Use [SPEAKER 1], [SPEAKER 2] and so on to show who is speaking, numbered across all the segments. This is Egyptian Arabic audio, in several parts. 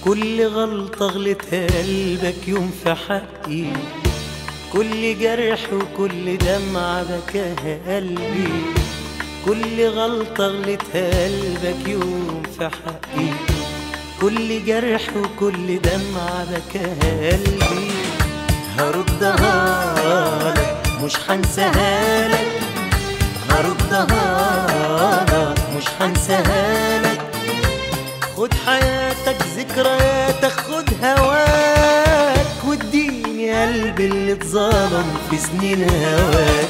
[SPEAKER 1] كل غلطة غلطها قلبك يوم في حقي كل جرح وكل دمعة بكاها قلبي كل غلطة غلطها قلبك يوم في حقي كل جرح وكل دمعة بكاها قلبي هردها لك مش هنساها لك هردها لك مش هنساها لك خد حياتك ذكرياتك خد هواك واديني قلبي اللي اتظلم في سنين هواك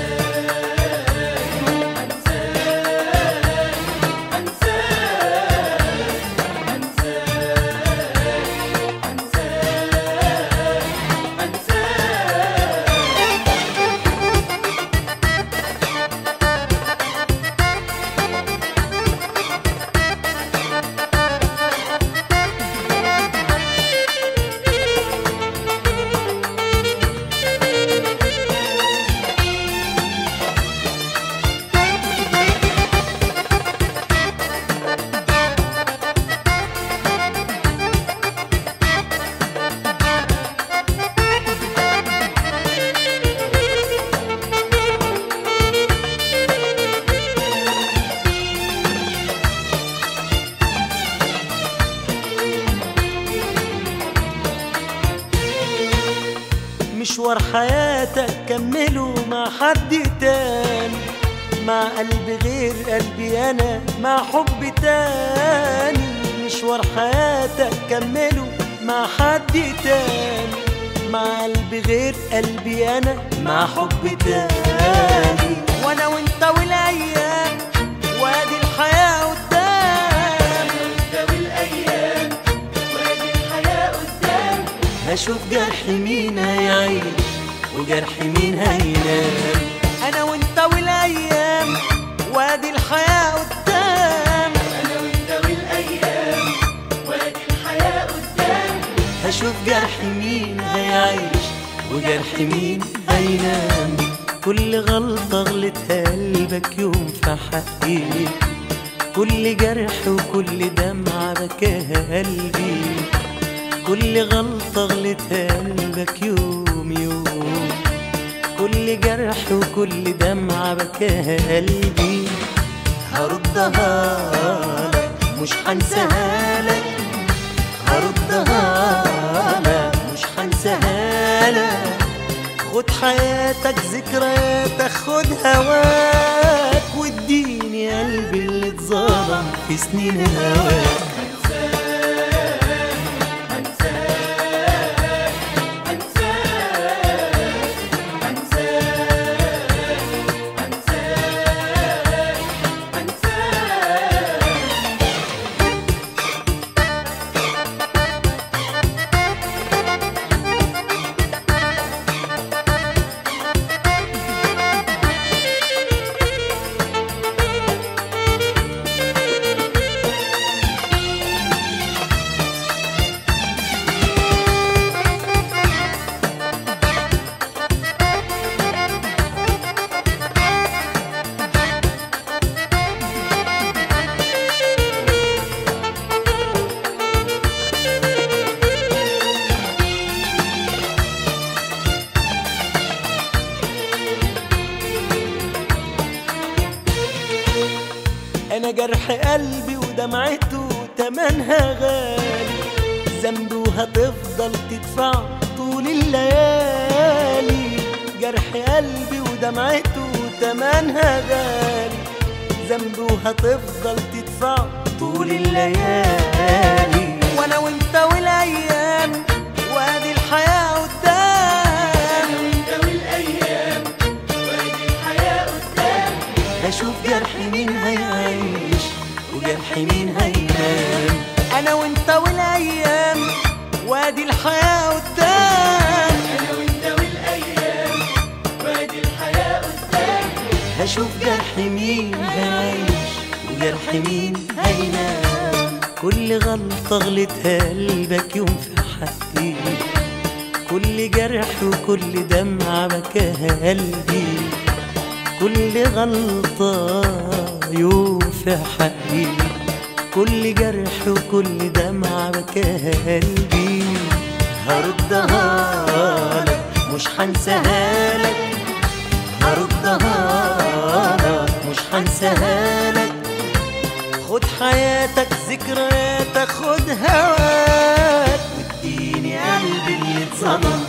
[SPEAKER 1] مشوار حياتك كمله مع حد تاني مع قلب غير قلبي انا مع حب تاني مشوار حياتك كمله مع حد تاني مع قلب غير قلبي انا مع حب تاني وانا وانت والايام وادي الحياه قدام هشوف جرح مين هيعيش وجرح مين هينام انا وانت والايام وادي الحياه قدام هشوف جرح مين هيعيش وجرح مين هينام كل غلطة غلطها قلبك يوم في حقي كل جرح وكل دمعة بكاها قلبي كل غلطة غلطها قلبك يوم يوم كل جرح وكل دمعة بكاها قلبي هردها لك مش هنساها لك هردها لك مش هنساها لك خد حياتك ذكرياتك خد هواك واديني قلبي اللي اتظلم في سنين هواك انا جرح قلبي ودمعته تمنها غالي ذنبي وهتفضل تدفع طول الليالي جرح قلبي ودمعته تمنها غالي ذنبي وهتفضل تدفع طول الليالي وانا وانت والايام وادي الحياه قدام هشوف جرح مين هيعيش وجرح مين هينام انا وانت والايام وادي الحياه قدام هشوف جرح مين هيعيش وجرح مين هينام كل غلطة غلطها قلبك يوم في حقي كل جرح وكل دمعة بكاها قلبي كل غلطة يوم في حقي كل جرح وكل دمعة بكاها قلبي هردها لك مش هنساها لك هردها لك مش هنساها لك خد حياتك ذكرياتك خد هواك واديني قلبي اللي اتظلم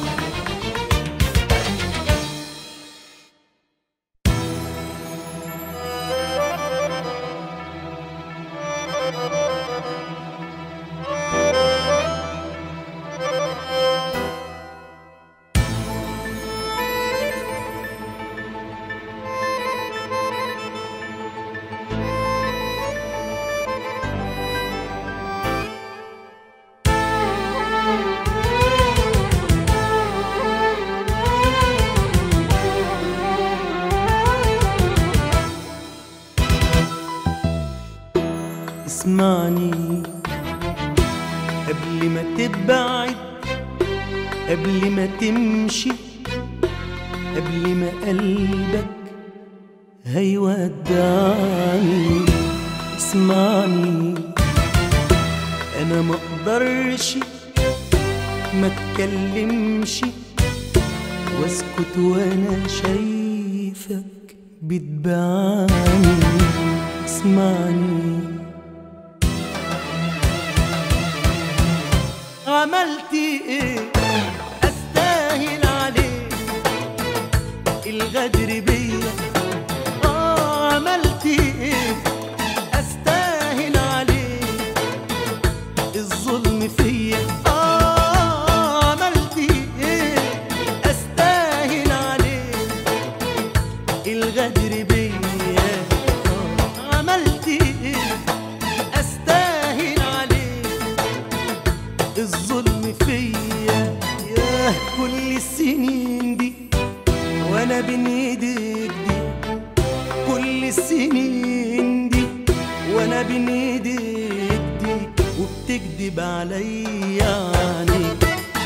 [SPEAKER 1] اسمعني قبل ما تبعد قبل ما تمشي قبل ما قلبك هيودعني اسمعني انا ما اقدرش ما اتكلمش واسكت وانا شايفك بتبعني اسمعني عملت ايه استاهل عليك الغدر بيا اه عملت ايه استاهل عليك الظلم فيا اه عملت ايه استاهل عليك الغدر بيا آه عملت ايه استاهل عليك الظلم فيا ياه كل السنين دي وانا بين ايديك دي كل السنين دي وانا بين ايديك دي وبتكدب عليا عينيك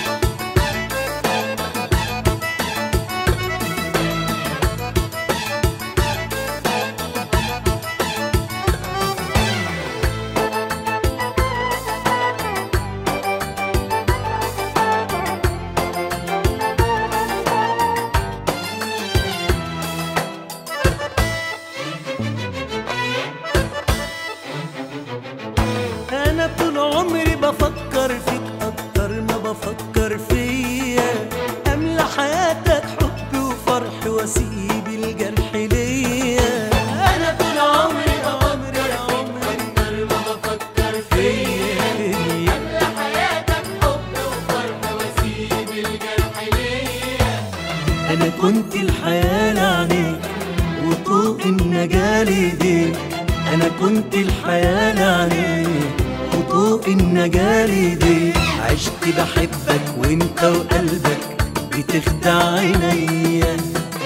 [SPEAKER 1] انا طول عمري بفكر فيك اكتر ما بفكر فيا املى حياتك حب وفرح واسيب الجرح ليا انا طول عمري عمري عمري اكتر ما بفكر فيا
[SPEAKER 2] املى حياتك حب وفرح واسيب الجرح ليا
[SPEAKER 1] انا كنت الحياة لعنيك وطوق النجاة ليديك انا كنت الحياة لعنيك وطوق النجاة ليديك عشت بحبك وانت وقلبك بتخدع عينيا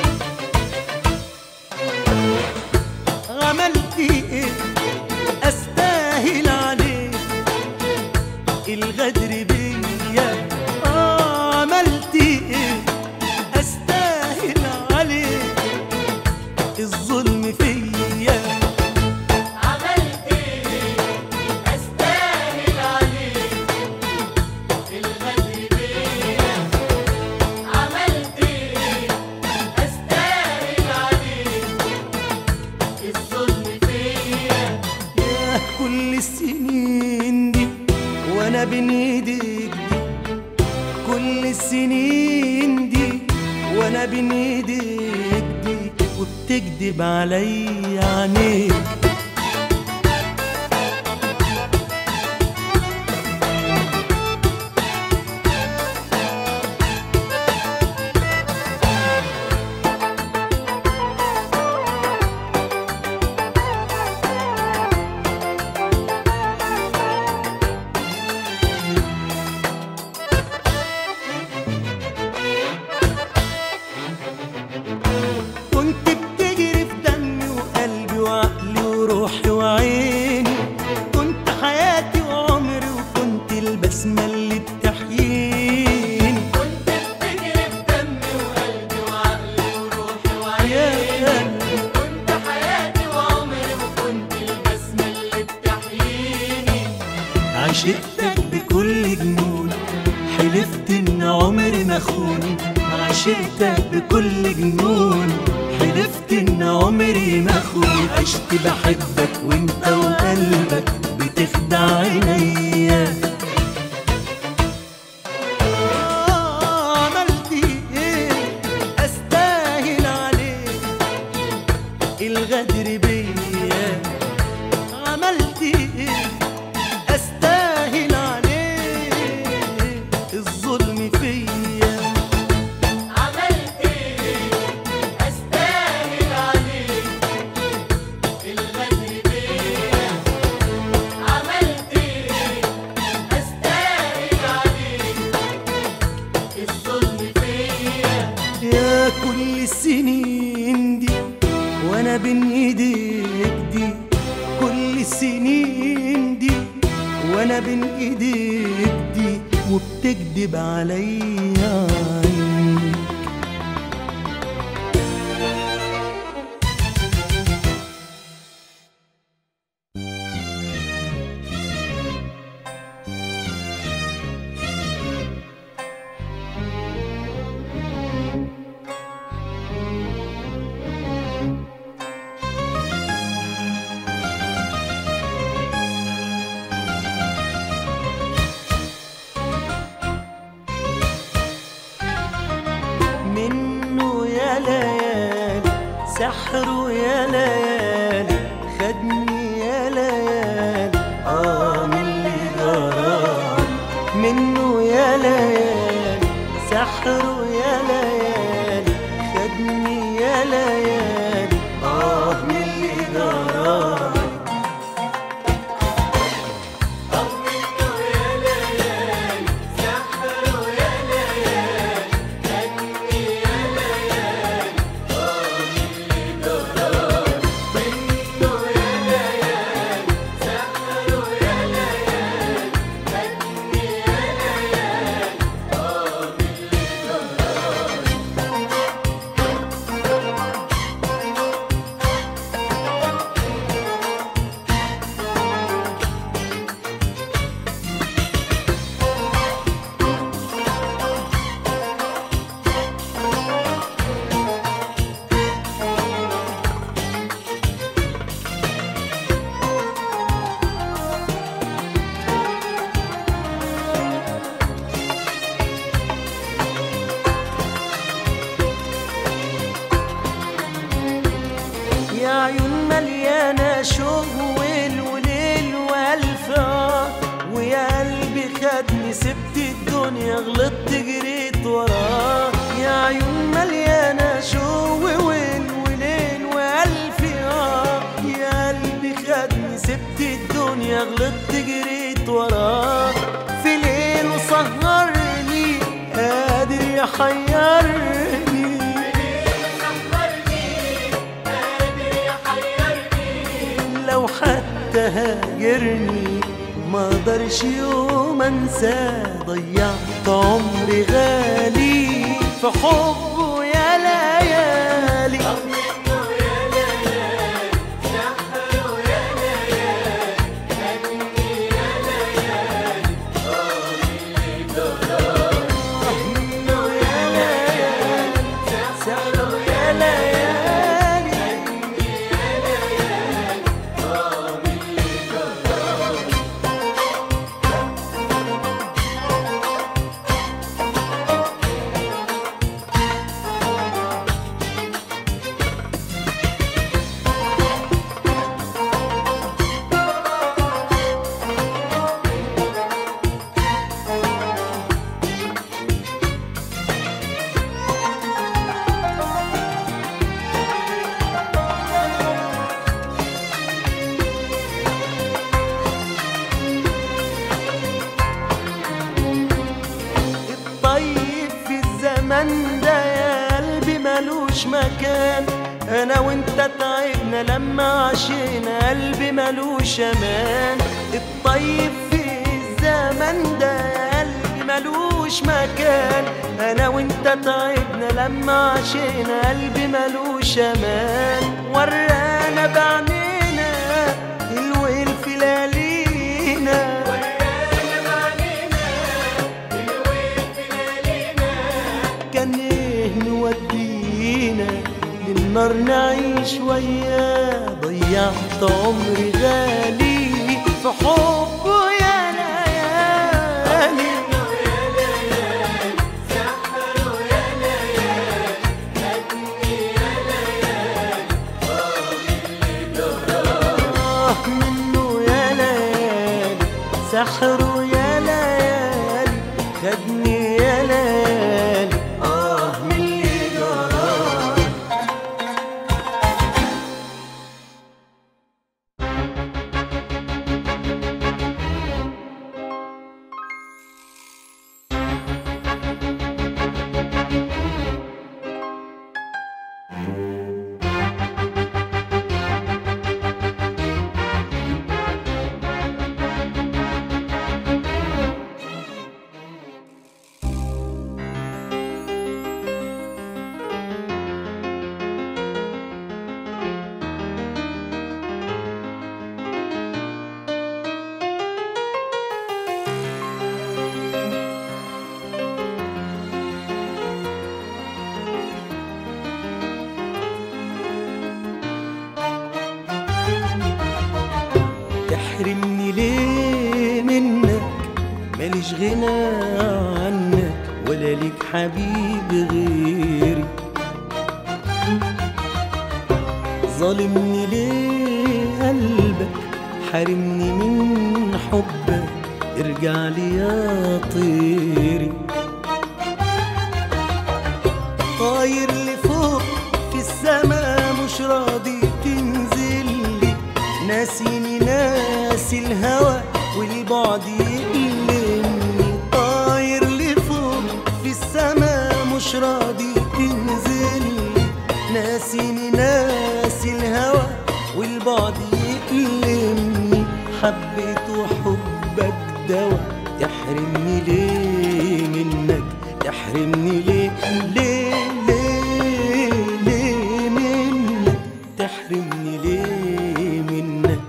[SPEAKER 1] عملت ايه استاهل عليك الغدر بيا آه عملت ايه استاهل عليك الظلم فيا
[SPEAKER 2] عملت ايه استاهل عليك الغدر بيا عملت ايه استاهل عليك الظلم فيا
[SPEAKER 1] ياه كل السنين دي وانا بين ايديك دي كل السنين دي وانا بين ايديك دي وبتكدب عليا عينيك كنت بتجري في دمي وقلبي وعقلي عشقتك بكل جنون حلفت ان عمري ما اخون عشقتك بكل جنون حلفت ان عمري ما اخون عشت بحبك وانت وقلبك بتخدع عينيا آه، عملت ايه استاهل عليك الغدر بيا عملت ايه استاهل عليك الظلم فيا
[SPEAKER 2] عملت ايه استاهل عليك الغدر بيا عملت ايه استاهل عليك الظلم فيا
[SPEAKER 1] يا كل السنين دي وانا بين ايديك دي كل السنين دي وانا بين ايديك دي وبتكدب عليا عينيك منه يا ليالي سحره يا ليالي خدني يا ليالي اه من اللي جرالي منه يا ليالي سحره يا ليالي خدني يا ليالي اه من اللي جرالي
[SPEAKER 2] طمنه يا ليالي سحره يا ليالي غني يا ليالي اه اللي جرالي طمنه يا ليالي سحره يا ليالي غني يا ليالي اه اللي جرالي
[SPEAKER 1] يا عيون مليانة شوق وليل وليل وألف آه ويا قلبي خدني سبت الدنيا غلطت جريت وراه يا عيون مليانة شوق وليل وليل وألف آه يا قلبي خدني سبت الدنيا غلطت جريت وراه في ليل وسهرني قادر يحيرني
[SPEAKER 2] سهرني قادر يحيرني
[SPEAKER 1] لو حتى هاجرني ما اقدرش يوم انسى ضيعت عمري غالي في حبه يا ليالي
[SPEAKER 2] طمنه يا ليالي سحره يا ليالي غني يا ليالي اه اللي جرالي
[SPEAKER 1] طمنه يا ليالي سحره يا ليالي
[SPEAKER 2] غني يا ليالي اه اللي جرالي
[SPEAKER 1] الطيب في الزمن ده يا قلبي ملوش مكان انا وانت تعبنا لما عشينا قلبي ملوش امان الطيب في الزمن ده يا قلبي ملوش مكان انا وانت تعبنا لما عشينا قلبي ملوش امان ورانا بعنينا الويل في ليالينا
[SPEAKER 2] ورانا
[SPEAKER 1] نقدر نعيش وياه ضيعت عمري غالي في حبه يا ليالي آه منه يا ليالي سحره يا ليالي خدني يا ليالي آه من اللي جرالي تحرمني ليه منك ماليش غنى عنك ولا ليك حبيب غيري ظالمني ليه قلبك حارمني من حبك ارجع لي يا طيري طاير لفوق في السما مش راضي تنزل لي ناسيني ناسي الهوى والبعد يقلمني طاير لفوق في السما مش راضي تنزل لي ناسيني ناسي الهوى والبعد يقلمني حبيت وحبك دوا تحرمني ليه منك تحرمني ليه ليه ليه ليه منك تحرمني ليه منك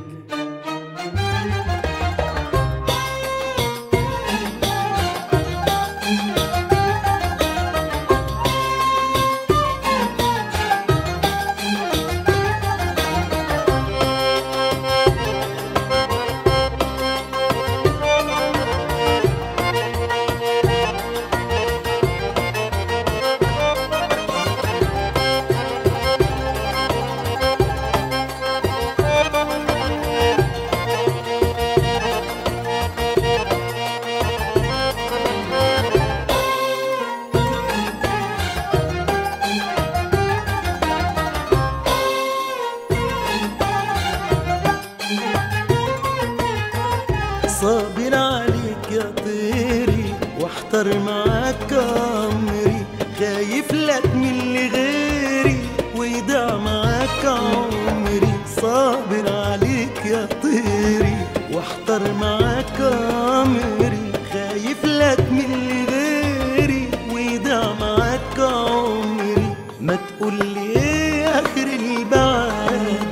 [SPEAKER 1] صابر عليك يا طيري واحتر معاك امري خايف لك من اللي غيري ويضيع معاك عمري صابر عليك يا طيري واحتر معاك امري خايف لك من اللي غيري ويضيع معاك عمري ما تقول لي ايه اخر البعد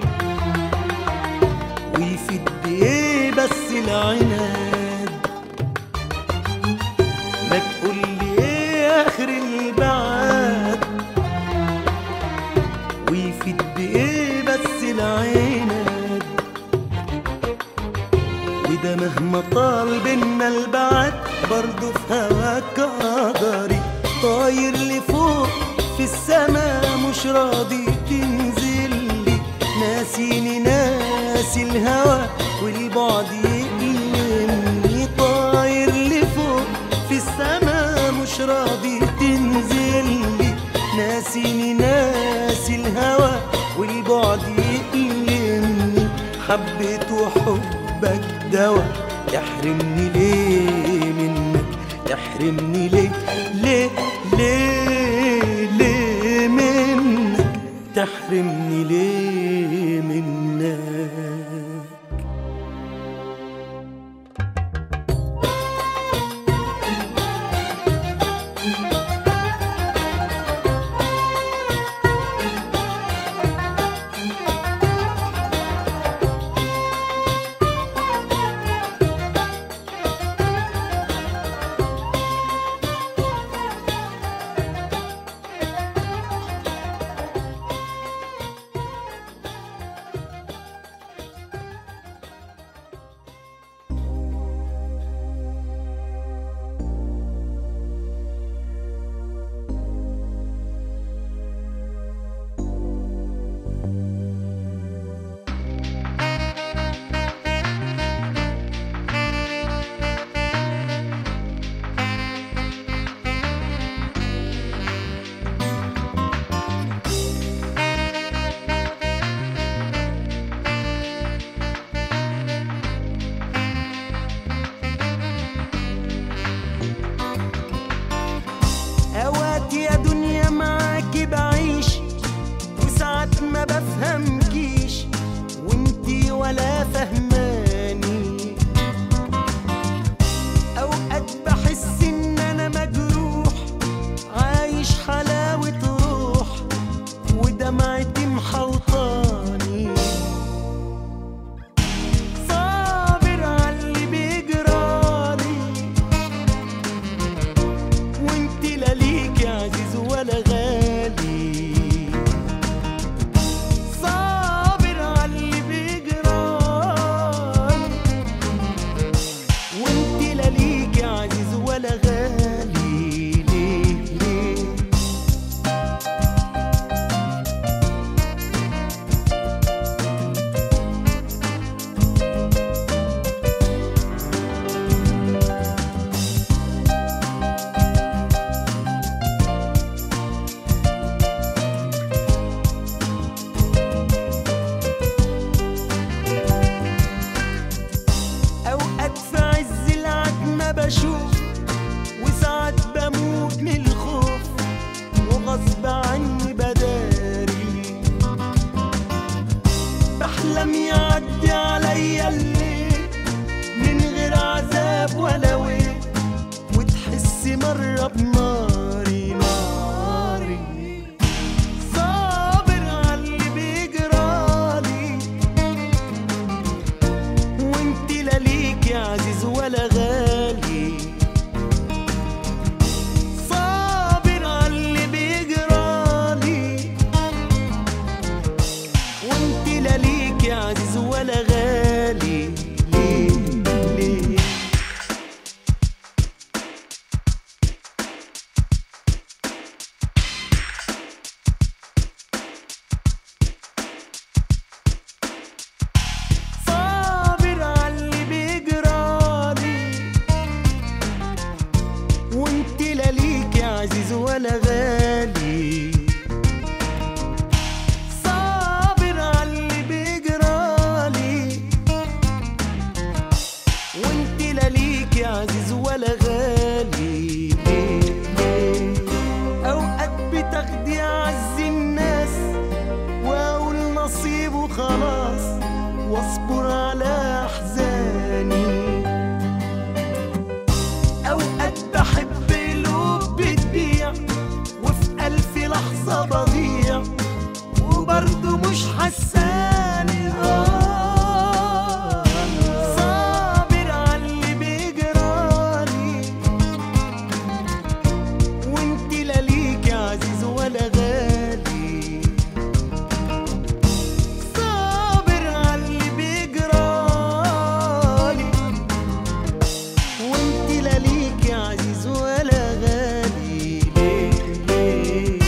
[SPEAKER 1] ويفيد بايه بس العناد ما تقول لي ايه اخر البعد ويفيد بايه بس العناد وده مهما طال بينا البعد برضه في هواك قدري طاير لفوق في السما مش راضي تنزل لي ناسيني ناسي الهوى والبعد يقلمني طاير لفوق في السما مش راضي تنزل لي ناسيني ناسي الهوى والبعد يقلمني حبيت وحبك دوا تحرمني ليه منك تحرمني ليه ليه ليه ليه منك تحرمني ليه منك ولا غالي صابر على اللي بيجرالي وانت لا ليك يا عزيز ولا غالي ليه ليه صابر على اللي بيجرالي وانت لا ليك يا عزيز ولا غالي صابر على اللي بيجرالي وانت لا ليك يا عزيز ولا غالي ليه ليه اوقات بتاخدي اعز الناس واقول نصيب وخلاص واصبر على احزاني اوقات بحب قلوب بتبيع وفي الف لحظه بضيع وبرضه مش حساني آه صابر على اللي بيجرالي وانت لا ليك يا عزيز ولا غالي صابر على اللي بيجرالي وانت لا ليك يا عزيز ولا غالي ليه ليه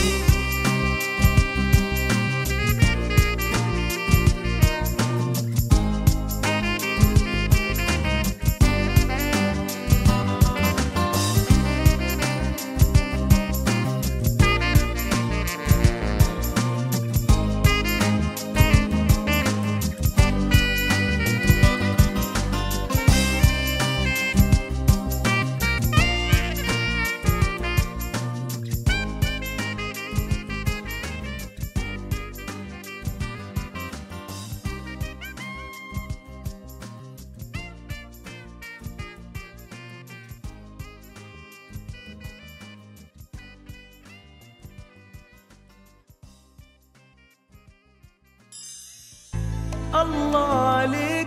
[SPEAKER 1] الله عليك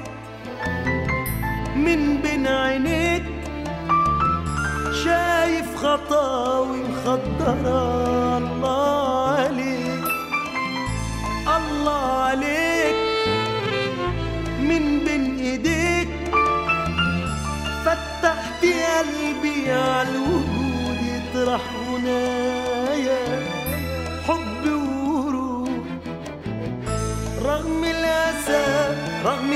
[SPEAKER 1] من بين عينيك شايف خطاوي مخدرة الله عليك الله عليك من بين ايديك فتحت قلبي على الوجود يطرح هنايا حب وورود رغم الأسى رغم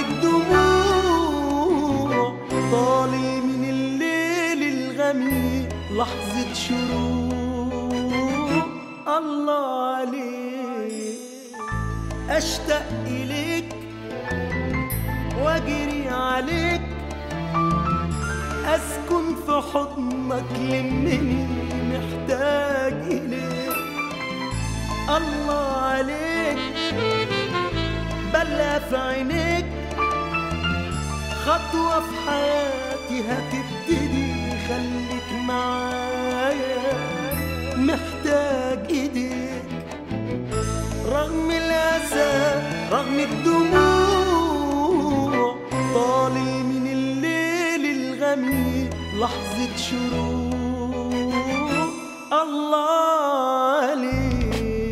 [SPEAKER 1] الدموع طالع من الليل الغميق لحظة شروق الله عليك أشتاق إليك وأجري عليك أسكن في حضنك لمني محتاج إليك الله عليك بلا في عينيك خطوة في حياتي هتبتدي خليك معايا محتاج ايديك رغم الأسى رغم الدموع طالع من الليل الغميق لحظة شروق الله عليك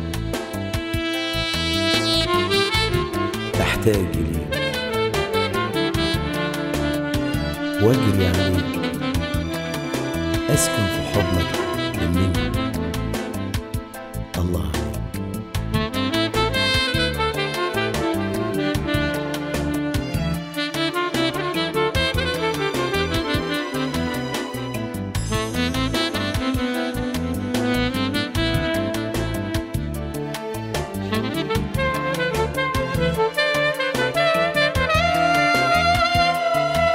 [SPEAKER 3] تحتاج لي واجري عليك اسكن في حضنك مني الله عليك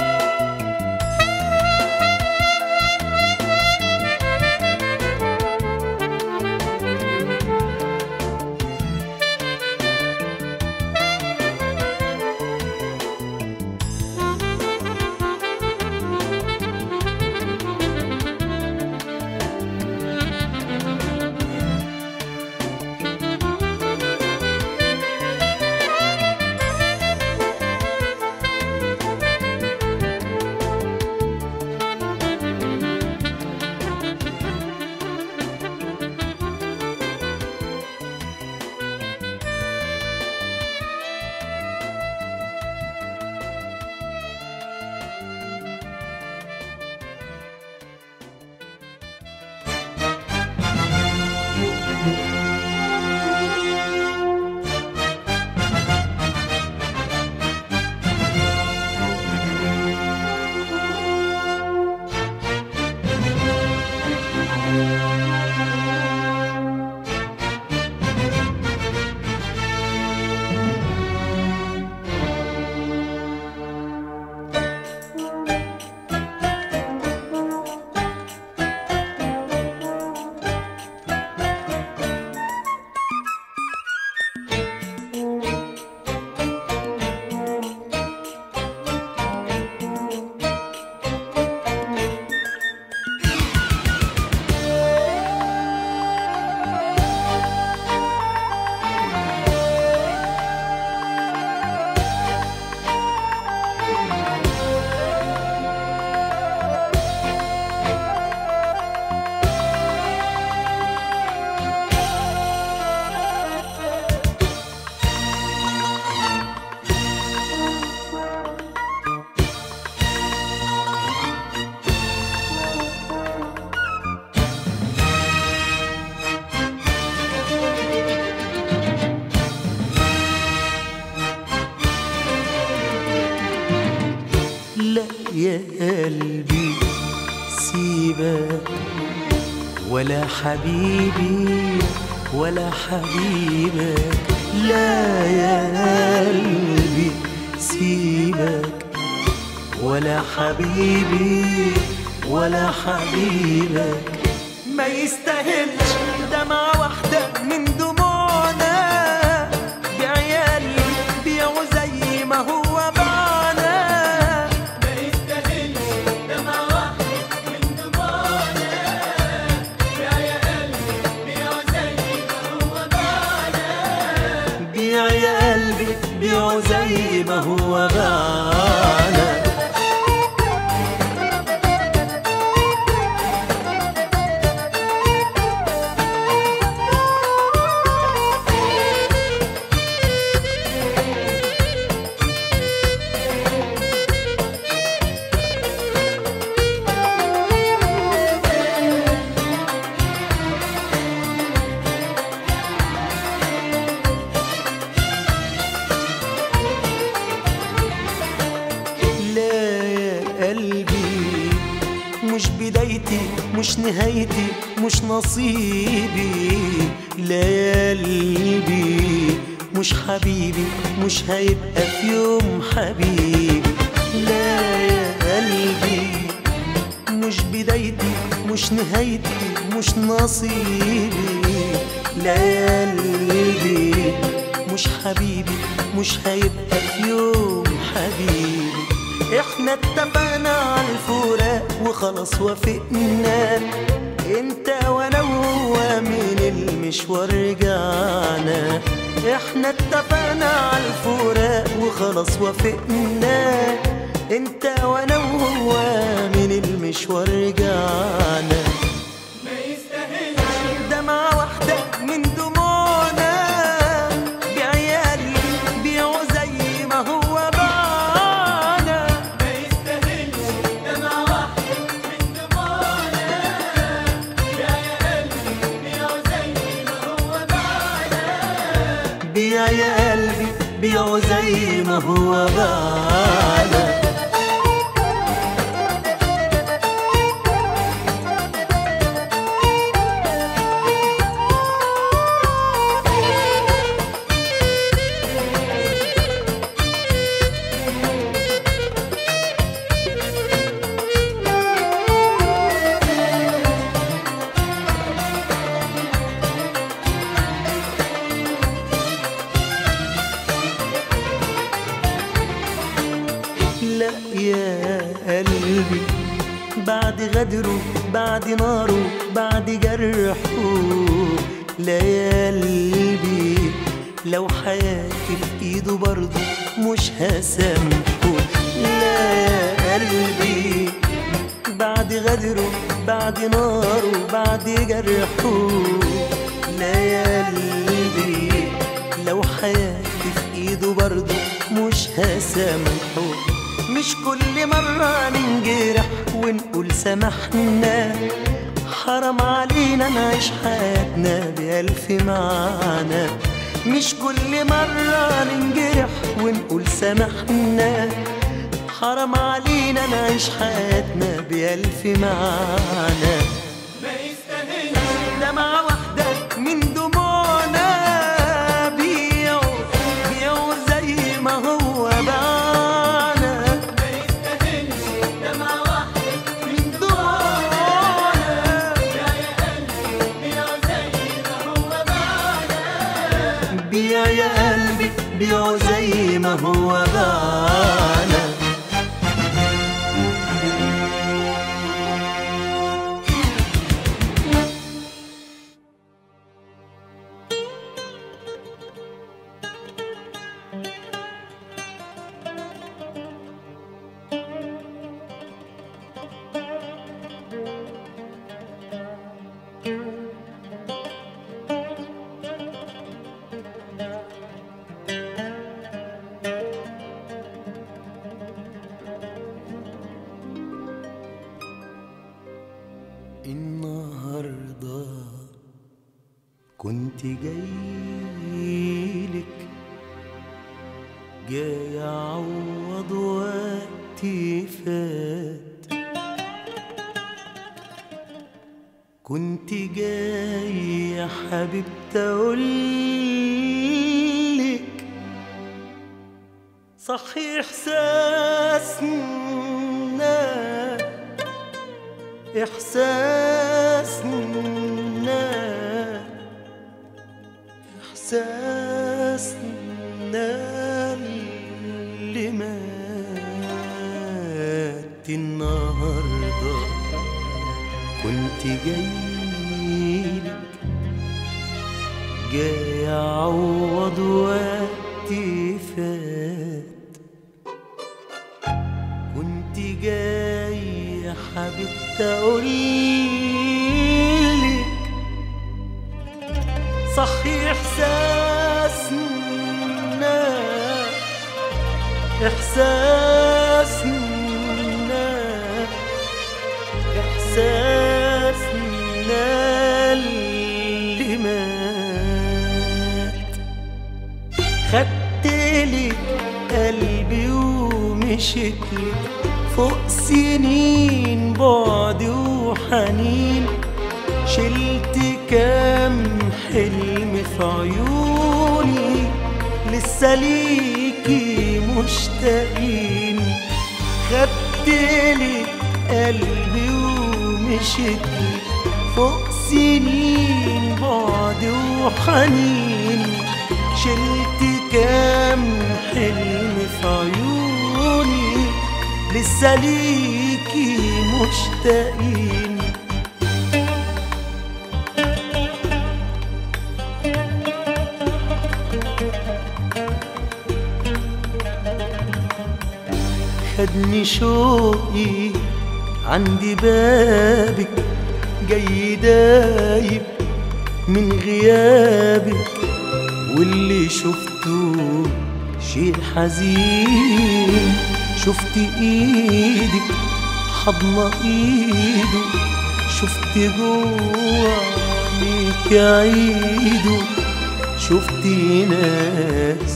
[SPEAKER 2] Thank
[SPEAKER 1] سيبك ولا حبيبي ولا حبيبك لا يا قلبي سيبك ولا حبيبي ولا حبيبك ما يستاهلش دمعة واحدة من دموعنا بعيالي بيعوا زي ما هو باعنا
[SPEAKER 2] ما يستاهلش دمعة واحدة من دموعنا يا يا قلبي بيعوا زي ما هو باعنا
[SPEAKER 1] بيع يا قلبي بيعوا زي ما هو باعنا لا يا قلبي مش بدايتي مش نهايتي مش نصيبي لا يا قلبي مش حبيبي مش هيبقى في يوم حبيبي لا يا قلبي مش بدايتي مش نهايتي مش نصيبي لا يا قلبي مش حبيبي مش هيبقى في يوم حبيبي احنا اتفقنا على الفراق وخلاص وافقنا انت وانا وهو من المشوار رجعنا احنا اتفقنا على الفراق وخلاص وافقنا انت وانا وهو من المشوار رجعنا
[SPEAKER 2] ما يستاهلش
[SPEAKER 1] دمعة واحدة من دموعنا بعيالي بيعوا زي ما هو باعنا
[SPEAKER 2] ما يستاهلش دمعة واحدة من دموعنا يا يا قلبي بيعوا زي ما هو باعنا
[SPEAKER 1] بيع يا قلبي بيعوا زي ما هو باعنا لا يا قلبي بعد غدره بعد ناره بعد جرحه لا يا قلبي لو حياتي في ايده برضه مش هسامحه لا يا قلبي بعد غدره بعد ناره بعد جرحه لا يا قلبي لو حياتي في ايده برضه مش هسامحه مش كل مرة ننجرح ونقول سامحنا حرام علينا نعيش حياتنا بألف معنى مش كل مرة ننجرح ونقول سامحنا حرام علينا نعيش حياتنا بألف معنى
[SPEAKER 2] ما يستاهلش
[SPEAKER 1] دمعة واحدة من دموعنا بيعوا بيعوا زي ما هو باعنا
[SPEAKER 2] ما يستاهلش دمعة واحدة
[SPEAKER 1] من دموعنا
[SPEAKER 2] يا يا قلبي بيعوا زي ما هو باعنا
[SPEAKER 1] بيع يا قلبي بيعوا زي ما هو باعنا النهاردة كنت جايلك جاي أعوض وقتي فات كنت جاي يا حبيبتي اقولك صحي احساسنا احساسنا احساسنا اللي مات النهارده كنت جايلك جاي اعوض وقتي فات كنت جاي يا حبيبتي اقولك صحي احساسنا احساسنا احساسنا اللي مات خدتلي قلبي ومشيتلك فوق سنين بعد وحنين شلت كام حلم في عيوني لسه ليكي مشتاقين خدتلي قلبي ومشيتلي فوق سنين بعد وحنين شلت كام حلم في عيوني لسه ليكي مشتاقين خدني شوقي عندي بابك جاي دايب من غيابك واللي شفته شيء حزين شفت ايدك حضن ايده شفت جوه عينيك عيده شفت ناس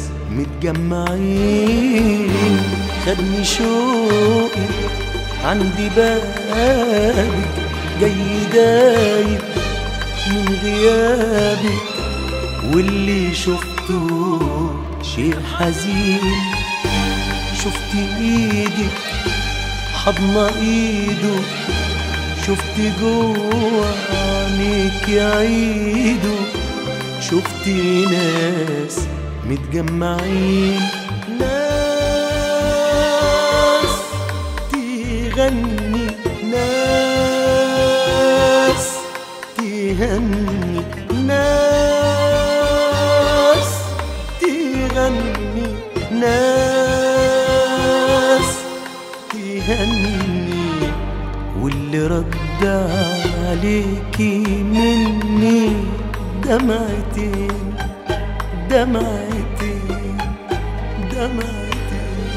[SPEAKER 1] متجمعين خدني شوقي عندي بابك جاي دايب من غيابك واللي شفته شيء حزين شفت ايدك حضن ايده شفت جوه عينيك عيده شفت ناس متجمعين ناس تغني ناس تهني ناس تغني ناس تهني واللي رد عليكي مني دمعتين دمعتين دمعتين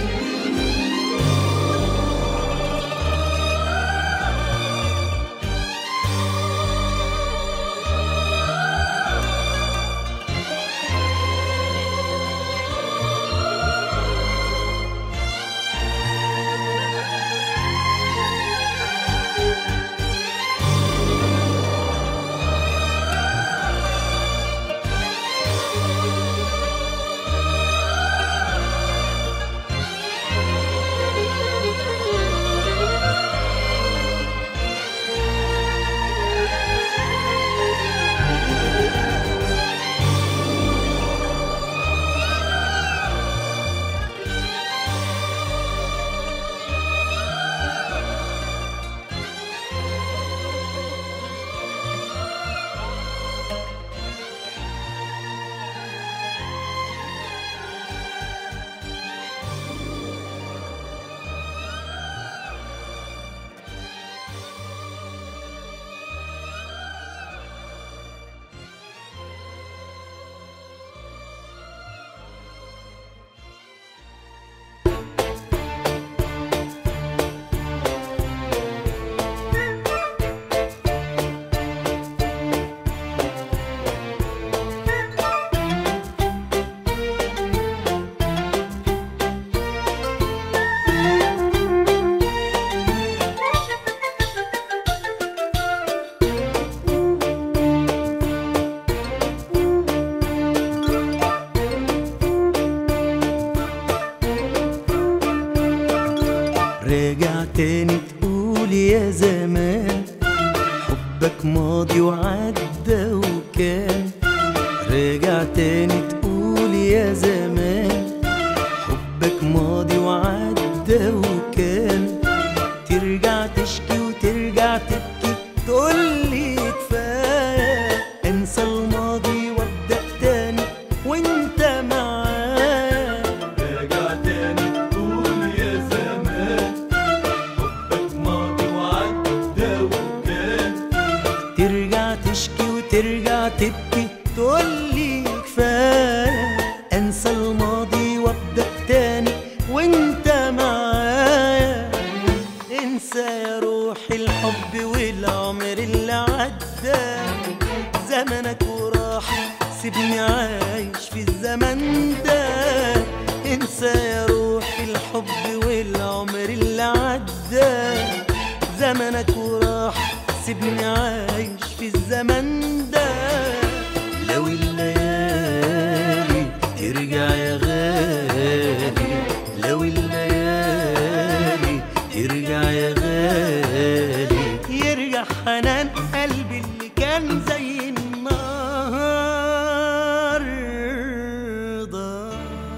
[SPEAKER 1] يا زمان حبك ماضي وعدى وكان راجع تاني تقول يا زمان حبك ماضي وعدى وكان ترجع تشكي وترجع تبكي تقولي كفاية انسى الماضي وابدأ تاني وانت معايا
[SPEAKER 2] راجع تاني تقول يا زمان حبك ماضي وعدى وكان
[SPEAKER 1] ترجع تشكي وترجع تبكي تقولي كفاية انسى الماضي وابدأ تاني وانت معايا انسى يا روحي الحب والعمر اللي عدى زمنك وراح سيبني عايش في الزمن ده انسى يا روحي الحب والعمر اللي عدى زمنك وراح سيبني عايش في الزمن ده لو الليالي ترجع يا غالي لو الليالي ترجع يا غالي يرجع حنان قلبي اللي كان زي النار ده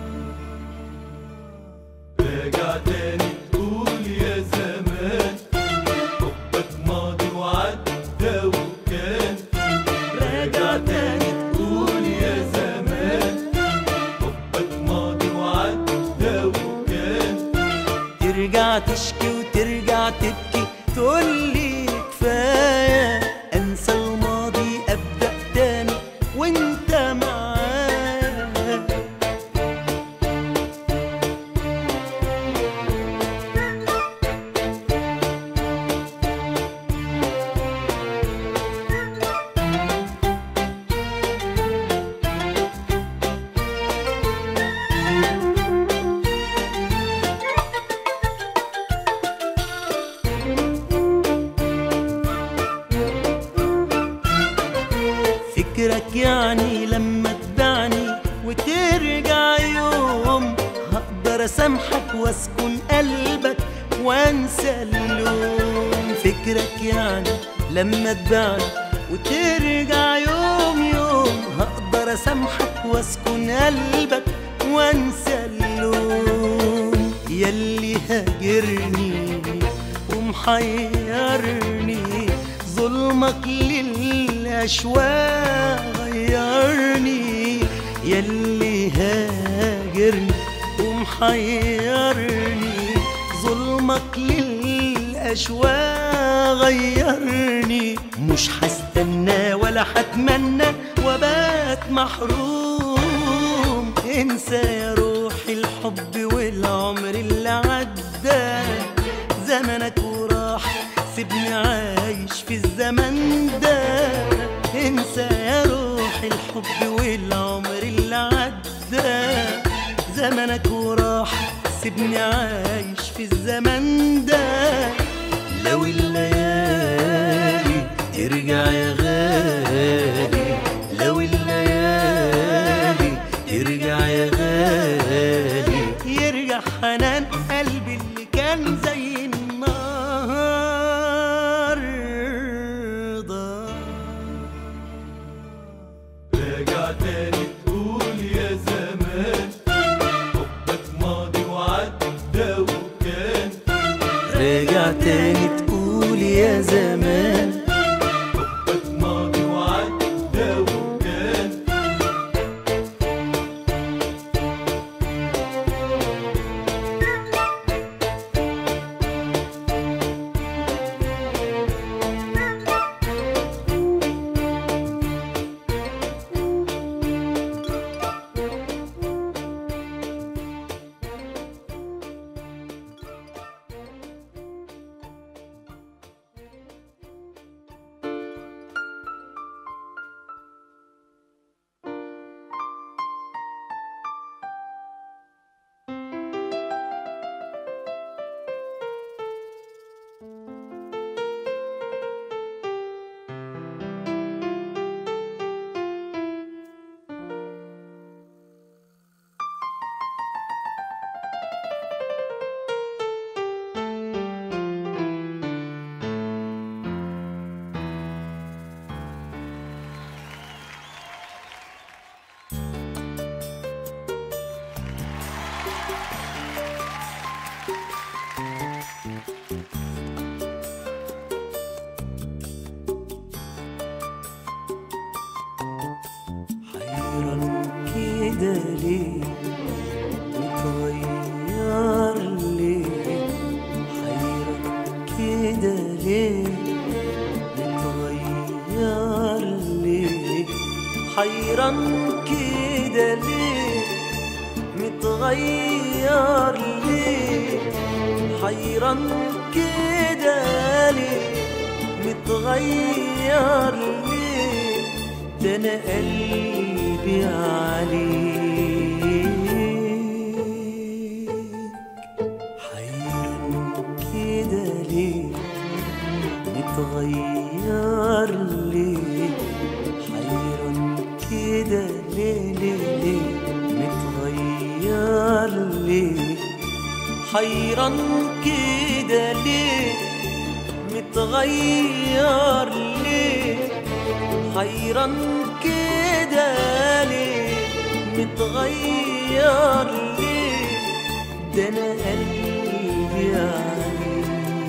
[SPEAKER 2] راجع تاني تقول يا زمان حبك ماضي وعدى وكان راجع تاني تقول يا زمان حبك ماضي وعدى وكان
[SPEAKER 1] ترجع تشكي وترجع تبكي تقولي كفاية انسى الماضي ابدأ تاني وانت معايا فكرك يعني لما تبعني وترجع يوم هقدر اسامحك واسكن قلبك وانسى اللوم فكرك يعني لما تبعني وترجع يوم يوم هقدر اسامحك واسكن قلبك وانسى اللوم يلي هاجرني ومحيرني ظلمك للأشواق غيرني يلي هاجرني ومحيرني ظلمك للأشواق غيرني مش هستنى ولا هتمنى وبات محروم انسى يا روحي الحب والعمر اللي عدى زمنك وراح سيبني عايش في الزمن ده انسى يا روحي الحب والعمر اللي عدى زمنك وراح سيبني عايش في الزمن ده لو الليالي ترجع يا غالي لو الليالي ترجع يا غالي يرجع حنان قلبي اللي كان زي النار ده
[SPEAKER 2] راجع تاني تقول يا زمان حبك ماضي وعدى وكان
[SPEAKER 1] راجع تاني تقول يا زمان
[SPEAKER 2] حبك ماضي وعدى وكان
[SPEAKER 1] كده ليه متغير ليه حيرك كده ليه متغير ليه حيران كده ليه متغير ليه حيران كده ليه متغير ليه ده انا قلبي عليك حيران كده ليه متغير ليه حيران كده ليه ليه ليه متغير ليه حيران كده ليه متغير ليه حيران كده ليه متغير ليه ده انا قلبي عليك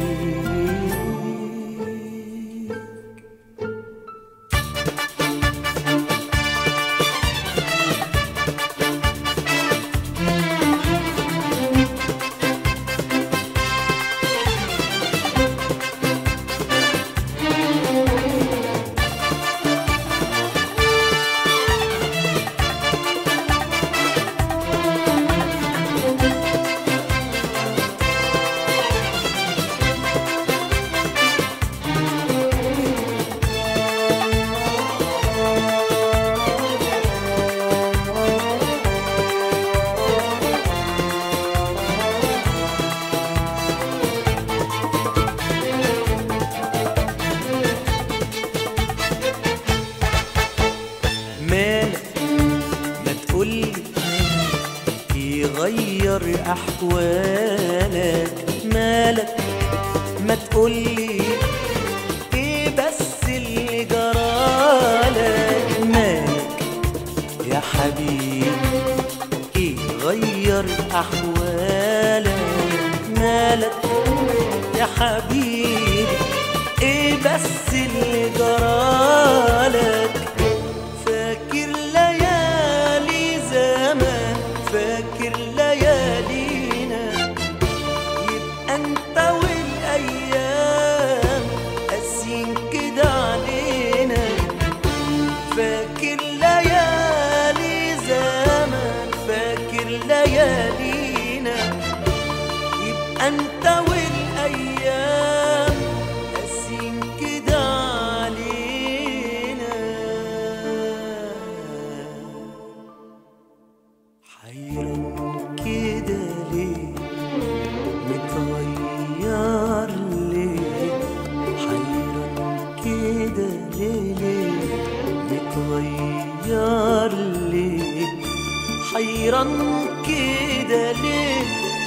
[SPEAKER 1] مالك ما تقولي يغير احوالك مالك ما تقولي ايه بس اللي جرالك مالك يا حبيبي ايه غير احوالك مالك يا حبيبي ايه بس اللي جرالك فاكر ليالي زمان فاكر ليالينا يبقى انت والايام قاسيين كده علينا فاكر ليالي زمان فاكر ليالينا يبقى انت والايام قاسيين كده علينا حيران كده ليه متغير ليه حيران كده ليه ليه متغير ليه حيران كده ليه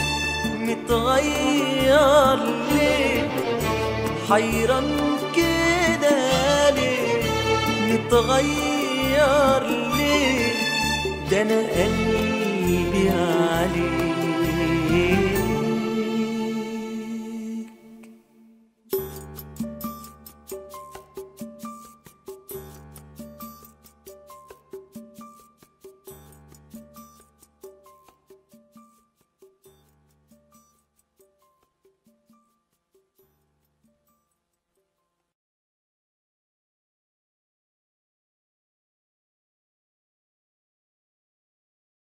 [SPEAKER 1] متغير ليه حيران كده ليه متغير ليه ده انا قلبي عليك